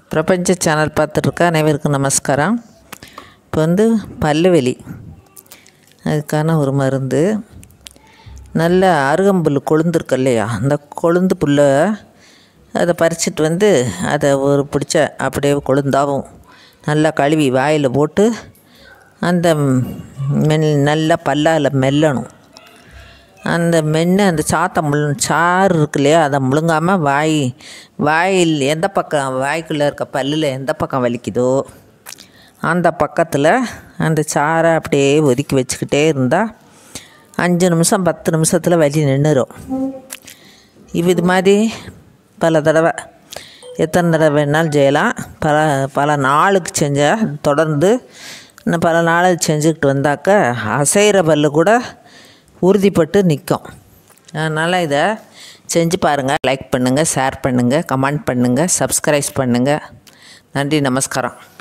பிரபஞ்ச சேனல் பார்த்துட்ருக்க அனைவருக்கும் நமஸ்காரம் இப்போ வந்து பல்லு வலி அதுக்கான ஒரு மருந்து நல்ல அருகம்புல் கொழுந்து இருக்கு இல்லையா அந்த கொழுந்து புல்லை அதை பறிச்சிட்டு வந்து அதை ஒரு பிடிச்ச அப்படியே கொழுந்தாவும் நல்லா கழுவி வாயில் போட்டு அந்த மெல் நல்லா பல்லால் மெல்லணும் அந்த மென்று அந்த சாத்தை முள் சாறு இருக்கு இல்லையா அதை முழுங்காமல் வாய் வாயில் எந்த பக்கம் வாய்க்குள்ளே இருக்க பல்லில் எந்த பக்கம் வலிக்குதோ அந்த பக்கத்தில் அந்த சாறை அப்படியே ஒதுக்கி வச்சுக்கிட்டே இருந்தால் அஞ்சு நிமிஷம் பத்து நிமிஷத்தில் வலி நின்றுடும் இவ் இது மாதிரி பல தடவை எத்தனை தடவை வேணாலும் செய்யலாம் பல பல நாளுக்கு செஞ்சால் தொடர்ந்து இன்னும் பல நாளுக்கு செஞ்சுக்கிட்டு வந்தாக்க அசைகிற பல்லு கூட உறுதிப்பட்டு நிற்கும் அதனால் இதை செஞ்சு பாருங்கள் லைக் பண்ணுங்கள் ஷேர் பண்ணுங்கள் கமெண்ட் பண்ணுங்கள் சப்ஸ்கிரைப் பண்ணுங்கள் நன்றி நமஸ்காரம்